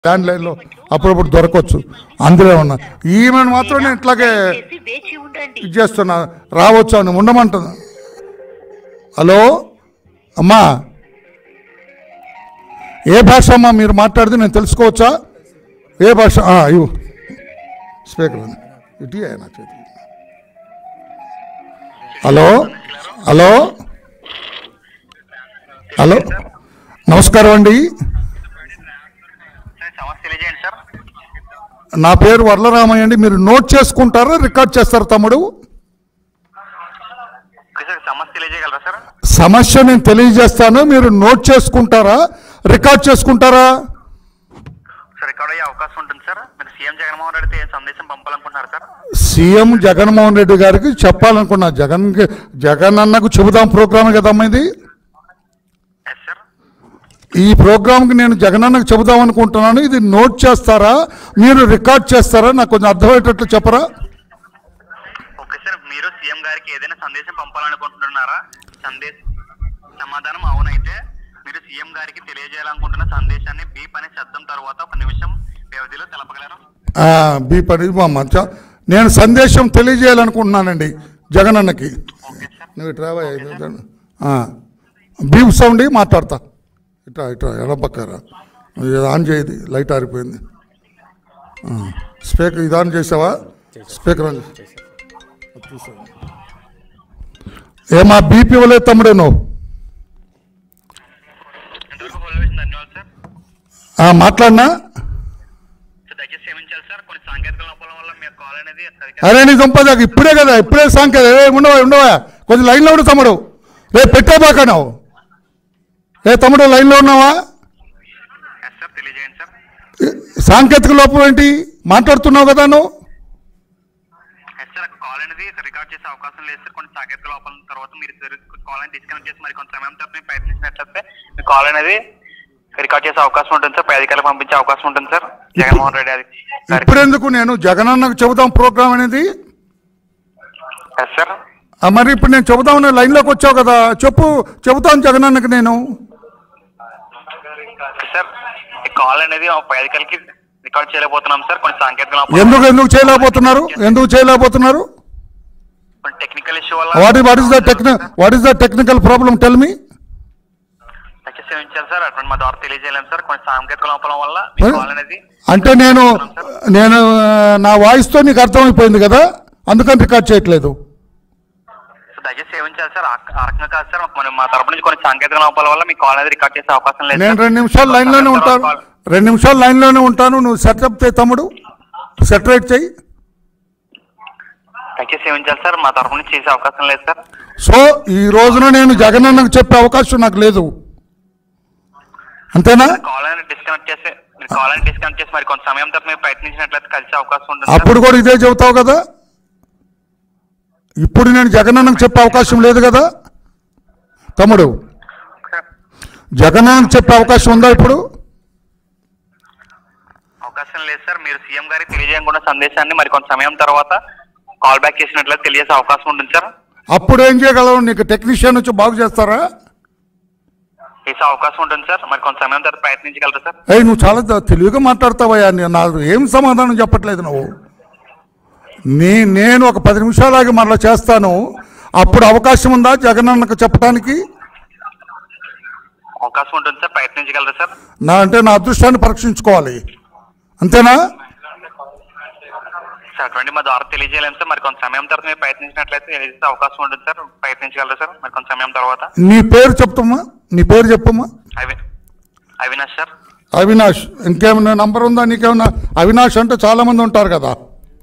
ల్యాండ్లైన్లో అప్పుడప్పుడు దొరకవచ్చు అందులో ఉన్నా ఈమెను మాత్రం నేను ఇట్లాగే చేసి వేచి ఉండండి ఇది చేస్తున్నా రావచ్చు అని ఉండమంటున్నా హలో అమ్మా ఏ భాష అమ్మా మీరు మాట్లాడితే నేను తెలుసుకోవచ్చా ఏ భాష ఆ, ఇవ్వు స్పీకర్ ఉంది. ఇటీ నా చేతి హలో హలో హలో నమస్కారం అండి సార్ సమస్య తెలియజేయండి సార్ నా పేరు వరలరామయ్య అండి మీరు నోట్ చేసుకుంటారా రికార్డ్ చేస్తారా తమ్ముడు ఓకే సార్ సమస్య తెలియజేయగలరా సార్ సమస్య నేను తెలియజేస్తాను మీరు నోట్ చేసుకుంటారా రికార్డ్ చేసుకుంటారా సార్ రికార్డ్ అయ్యే అవకాశం ఉంటుంది సార్ మీరు సీఎం జగన్మోహన్ రెడ్డితో ఏ సందేశం పంపాలనుకుంటున్నారు సార్ సీఎం జగన్మోహన్ రెడ్డి గారికి చెప్పాలనుకున్నా జగన్ జగన్ అన్నకు చెబుదాం ప్రోగ్రామ్ కదమ్మా ఇది ఎస్ సార్ ఈ ప్రోగ్రామ్కి నేను జగన్ అన్నకు చెబుదాం అనుకుంటున్నాను ఇది నోట్ చేస్తారా మీరు రికార్డ్ చేస్తారా నాకు కొంచెం అర్థమయ్యేటట్లు చెప్పరా ఓకే సార్ మీరు సీఎం గారికి ఏదైనా సందేశం పంపాలనుకుంటున్నారా సందేశ సమాధానం అవునైతే మీరు సీఎం గారికి తెలియజేయాలనుకుంటున్న సందేశాన్ని బీప్ అనే శబ్దం తర్వాత ఒక నిమిషం వ్యవధిలో తెలపగలరు ఆ, బీ పడి మా మంచ నేను సందేశం తెలియజేయాలనుకుంటున్నానండి జగన్ అన్నకి ఓకే సార్ నువ్వు ఇట్రా బాయ్, ఇది ఆ, బీప్ సౌండ్ ఇయ్యి, మాట్లాడతా ఇట్రా ఇట్రా ఎడపక్కరా ఇది ఆన్ చేయది లైట్ ఆరిపోయింది ఆ, స్పీకర్ ఇది ఆన్ చేసావా స్పీకర్ ఆన్ చేసి ఏమా బీపీ ఇవ్వలేదు తమ్ముడు నువ్వు ఇంతవరకు హోల్డ్ వేసిన ధన్యవాదాలు సార్ ఆ, మాట్లాడినా సార్ దయచేసి క్షమించాలి సార్ కొన్ని సాంకేతిక లోపాల వల్ల మీ కాల్ అనేది సరిగ్గా అరే నీ దుంపదాకా ఇప్పుడే కదా ఇప్పుడే సాంకేతిక ఏ ఉండవా ఉండవా కొంచెం లైన్లో ఉండు తమ్ముడు రే పెట్టేబాక నువ్వు ఏ తమ్ముడు లైన్లో ఉన్నావా ఎస్ సార్ తెలియజేయండి సార్ సాంకేతిక లోపం ఏంటి మాట్లాడుతున్నావు కదా నువ్వు ఎస్ సార్ కాల్ అనేది రికార్డ్ చేసే అవకాశం లేదు సార్ కొన్ని సాంకేతిక లోపాల తర్వాత మీరు కాల్ అనేది డిస్కనెక్ట్ చేసి మరి కొంత సమయం తర్వాత మీరు ప్రయత్నించినట్లయితే మీ కాల్ అనేది రికార్డ్ చేసే అవకాశం ఉంటుంది సార్ పై అధికారులకు పంపించే అవకాశం ఉంటుంది సార్ జగన్మోహన్ రెడ్డి అది ఇప్పుడు ఎందుకు నేను జగనన్నకు చెబుదాం ప్రోగ్రామ్ అనేది ఎస్ సార్ ఆ, మరి ఇప్పుడు నేను చెబుదామని లైన్లోకి వచ్చావు కదా చెప్పు చెబుతాను జగనన్నకి నేను సార్ ఈ కాల్ అనేది పై అధికారులకి రికార్డ్ చేయలేకపోతున్నాం సార్ కొన్ని సాంకేతిక లోపాలు ఎందుకు ఎందుకు చేయలేకపోతున్నారు ఎందుకు చేయలేకపోతున్నారు కొన్ని టెక్నికల్ ఇష్యూ వల్ల వాట్ వాట్ ఇస్ ద టెక్ని what is the technical problem tell me దయచేసి క్షమించాలి సార్ అటువంటి మా ద్వారా తెలియజేయలేము సార్ కొన్ని సాంకేతిక లోపాల వల్ల మీ మరి- కాల్ అనేది అంటే నేను నేను ఆ, నా వాయిస్తో నీకు అర్థమైపోయింది కదా అందుకని రికార్డ్ చేయట్లేదు సో దయచేసి సేవించాలి సార్ ఆ- ఆ రకంగా కాదు సార్ మన మా తరపు నుంచి కొన్ని సాంకేతిక లోపాల వల్ల మీ కాల్ అనేది రికార్డ్ చేసే అవకాశం లేదు నేను సార్. రెండు నిమిషాలు లైన్లోనే ఉంటాను కాల్- రెండు నిమిషాలు లైన్లోనే ఉంటాను నువ్వు సెటప్ చేయి తమ్ముడు సెటరేట్ చేయి దయచేసి సేవించాలి సార్ మా తరపు నుంచి చేసే అవకాశం లేదు సార్ సో ఈ రోజున నేను జగనన్నకు చెప్పే అవకాశం నాకు లేదు అంతేనా కాల్ అనేది డిస్కనెక్ట్ చేసి మీరు కాల్ అనేది డిస్కనెక్ట్ చేసి మరి కొంత సమయం తర్వాత మీరు ప్రయత్నించినట్లయితే కలిసే అవకాశం ఉంటుంది సార్. అప్పుడు కూడా ఇదే చెబుతావు కదా ఇప్పుడు నేను జగనన్నకు చెప్పే అవకాశం లేదు కదా తమ్ముడు సార్, జగనన్నకు చెప్పే అవకాశం ఉందా ఇప్పుడు అవకాశం లేదు సార్ మీరు సీఎం గారికి తెలియజేయకుండా సందేశాన్ని మరి కొంత సమయం తర్వాత కాల్ బ్యాక్ చేసినట్లయితే తెలియజేసే అవకాశం ఉంటుంది సార్ అప్పుడు ఏం చేయగలవు నీకు టెక్నీషియన్ వచ్చి బాగు చేస్తారా చేసే అవకాశం ఉంటుంది సార్ మరి కొంత సమయం తర్వాత ప్రయత్నించగలరు సార్ ఏయ్ నువ్వు చాలా ద- తెలివిగా మాట్లాడతావయ్యా నే- నాకు ఏం సమాధానం చెప్పట్లేదు నువ్వు నీ నేను ఒక పది నిమిషాలాగి మరలా చేస్తాను అప్పుడు అవకాశం ఉందా జగనన్నకు చెప్పడానికి అవకాశం ఉంటుంది సార్ ప్రయత్నించగలరు సార్ నా అంటే నా అదృష్టాన్ని పరీక్షించుకోవాలి అంతేనా సార్ అటువంటి మా ద్వారా తెలియజేయలేము సార్ మరి కొంత సమయం తర్వాత మీరు ప్రయత్నించినట్లయితే తెలియజేసే అవకాశం ఉంటుంది సార్ ప్రయత్నించగలరు సార్ మరి కొంత సమయం తర్వాత నీ పేరు చెప్తామా నీ పేరు చెప్పమ్మా అవి అవినాష్ సార్ అవినాష్ ఇంకేమైనా నంబర్ ఉందా నీకేమన్నా అవినాష్ అంటే చాలా మంది ఉంటారు కదా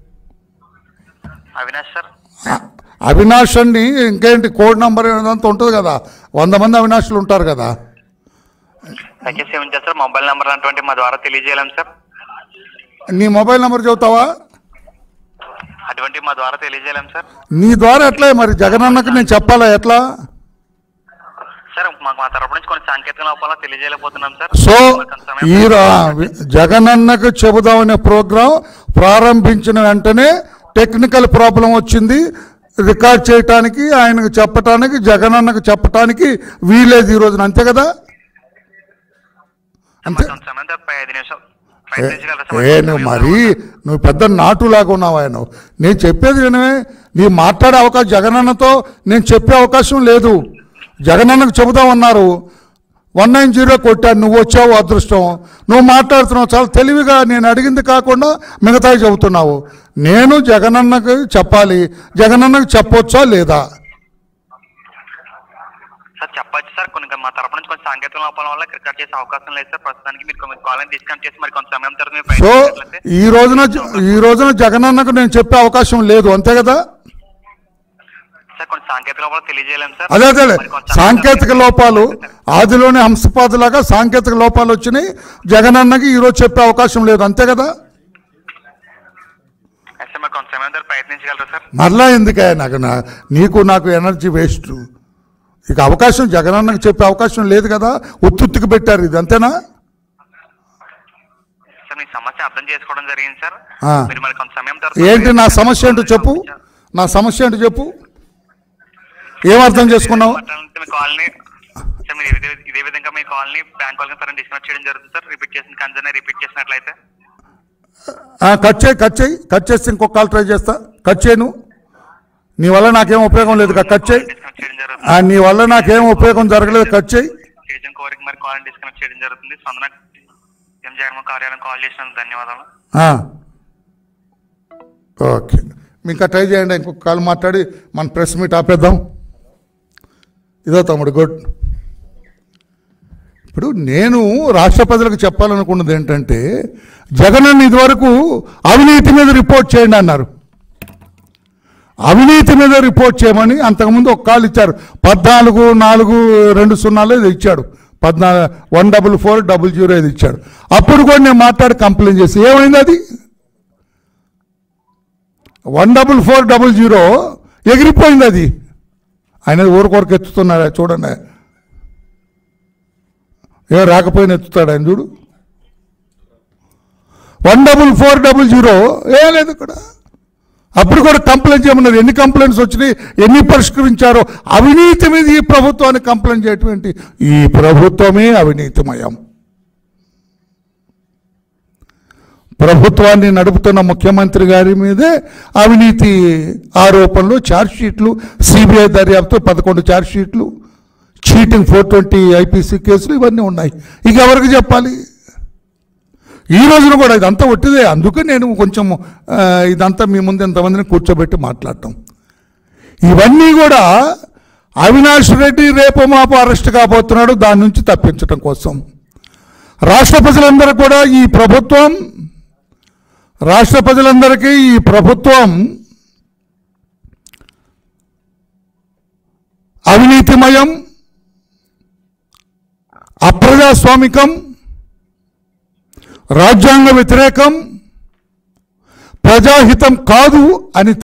అవినాష్ సార్ అ- అవినాష్ అండి ఇంకేంటి కోడ్ నంబర్ ఏదంతా ఉంటుంది కదా వంద మంది అవినాష్లు ఉంటారు కదా దయచేసి సేవించాలి సార్ మొబైల్ నెంబర్ అటువంటి మా ద్వారా తెలియజేయలేము సార్ నీ మొబైల్ నెంబర్ చెబుతావా అటువంటి మా ద్వారా తెలియజేయలేము సార్ నీ ద్వారా ఎట్లా మరి జగనన్నకి నేను చెప్పాలా ఎట్లా సార్ మాకు మా తరపు నుంచి కొన్ని సాంకేతిక లోపాల తెలియజేయలేకపోతున్నాం సార్ సో మరి కొంత సమయం ఈ రా- జగనన్నకు చెబుదామనే ప్రోగ్రాం ప్రారంభించిన వెంటనే టెక్నికల్ ప్రాబ్లం వచ్చింది రికార్డ్ చేయటానికి ఆయనకు చెప్పటానికి జగనన్నకు చెప్పటానికి వీలేదు ఈ రోజున అంతే కదా అంతే కొంత సమయం తర్వాత పై ఐదు నిమిషాలు ప్రయత్నించగలరా సార్ ఏ నువ్వు మరీ నువ్వు పెద్ద నాటులాగా ఉన్నావా నువ్వు నేను చెప్పేది వినవే నీ మాట్లాడే అవకాశం జగనన్నతో నేను చెప్పే అవకాశం లేదు జగనన్నకు చెబుదామన్నారు వన్ నైన్ జీరో కొట్టాను నువ్వు వచ్చావు అదృష్టం నువ్వు మాట్లాడుతున్నావు చాలా తెలివిగా నేను అడిగింది కాకుండా మిగతాయి చెబుతున్నావు నేను జగనన్నకు చెప్పాలి జగనన్నకు చెప్పొచ్చా లేదా సార్ చెప్పచ్చు సార్ కొన్ని మా తరపు నుంచి కొంచెం సాంకేతిక లోపాల వల్ల క్రికెట్ చేసే అవకాశం లేదు సార్ ప్రస్తుతానికి మీరు కొన్ని కాలేజ్ డిస్కౌంట్ చేసి మరి కొంత సమయం తర్వాత మీరు సో ప్రయత్నించినట్లయితే ఈ రోజున ఈ రోజున జగనన్నకు నేను చెప్పే అవకాశం లేదు అంతే కదా సార్ కొన్ని సాంకేతిక లోపాలు తెలియజేయలేము సార్ అదే అదే మరి కొంత సమయం సాంకేతిక తర్వాత లోపాలు ఆదిలోని హంసపాదులాగా సాంకేతిక లోపాలు వచ్చినాయి జగనన్నకి ఈరోజు చెప్పే అవకాశం లేదు అంతే కదా ఎస్ సార్ మరి కొంత సమయం తర్వాత ప్రయత్నించగలరా సార్ మరలా ఎందుకే నాకు నా నీకు నాకు ఎనర్జీ వేస్ట్ ఇక అవకాశం జగనన్నకి చెప్పే అవకాశం లేదు కదా ఉత్తుత్తికి పెట్టారు ఇది అంతేనా సార్ మీ సమస్య అర్థం చేసుకోవడం జరిగింది సార్ ఆ. మీరు మరి కొంత సమయం తర్వాత ఏంటి నా సమస్య ఏంటో చెప్పు నా సమస్య ఏంటో చెప్పు ఏం అర్థం చేసుకున్నావు పట్టాలంటే మీ కాలనీ సార్ మీరు ఇదే ఇదే విధంగా మీ కాలనీ బ్యాంక్ వాళ్ళకి సరైన డిస్కనెక్ట్ చేయడం జరుగుతుంది సార్ రిపీట్ చేసిన కన్సర్న్ రిపీట్ చేసినట్లయితే ఆ, కట్ చేయి కట్ చేయి కట్ చేసి ఇంకొక కాల్ ట్రై చేస్తా కట్ చేయను నీ వల్ల నాకేం ఉపయోగం లేదు కట్ చేయి డిస్కనెక్ట్ చేయడం జరుగుతుంది ఆ, నీ వల్ల నాకేం ఉపయోగం జరగలేదు కట్ చేయి సిటిజన్ కోరిక మరి కాల్ డిస్కనెక్ట్ చేయడం జరుగుతుంది స్పందన ఎం జగన్మోహన్ కార్యాలయం కాల్ చేసినందుకు ధన్యవాదాలు ఆ. ఓకే ఇంకా ట్రై చేయండి ఇంకొక కాల్ మాట్లాడి మన ప్రెస్ మీట్ ఆపేద్దాం ఇదో తమ్ముడు గుడ్ ఇప్పుడు నేను రాష్ట్ర ప్రజలకు చెప్పాలనుకున్నది ఏంటంటే జగనన్న ఇదివరకు అవినీతి మీద రిపోర్ట్ చేయండి అన్నారు అవినీతి మీద రిపోర్ట్ చేయమని అంతకుముందు ఒక కాల్ ఇచ్చారు పద్నాలుగు నాలుగు రెండు సున్నాలు ఇది ఇచ్చాడు పద్నా one double four double zero ఇది ఇచ్చాడు అప్పుడు కూడా నేను మాట్లాడి కంప్లైంట్ చేసి ఏమైంది అది one double four double zero ఎగిరిపోయింది అది ఆయన ఊరికొరకు ఎత్తుతున్నాడు చూడండి ఏం రాకపోయినా ఎత్తుతాడు ఆయన చూడు one double four double zero ఏ లేదు ఇక్కడ అప్పుడు కూడా కంప్లైంట్ చేయమన్నారు ఎన్ని కంప్లైంట్స్ వచ్చినాయి ఎన్ని పరిష్కరించారో అవినీతి మీద ఈ ప్రభుత్వాన్ని కంప్లైంట్ చేయటువంటి ఈ ప్రభుత్వమే అవినీతిమయం ప్రభుత్వాన్ని నడుపుతున్న ముఖ్యమంత్రి గారి మీదే అవినీతి ఆరోపణలు ఛార్జ్ షీట్లు సిబిఐ దర్యాప్తు పదకొండు ఛార్జ్ షీట్లు చీటింగ్ ఫోర్ ట్వంటీ ఐపీసీ కేసులు ఇవన్నీ ఉన్నాయి ఇక ఎవరికి చెప్పాలి ఈ రోజున కూడా ఇదంతా ఒట్టిదే అందుకే నేను కొంచెం ఆ, ఇదంతా మీ ముందు ఎంతమందిని కూర్చోబెట్టి మాట్లాడటం ఇవన్నీ కూడా అవినాష్ రెడ్డి రేపు మాపు అరెస్ట్ కాబోతున్నాడు దాని నుంచి తప్పించడం కోసం రాష్ట్ర ప్రజలందరూ కూడా ఈ ప్రభుత్వం రాష్ట్ర ప్రజలందరికీ ఈ ప్రభుత్వం అవినీతిమయం అప్రజాస్వామికం రాజ్యాంగ వ్యతిరేకం ప్రజాహితం కాదు అని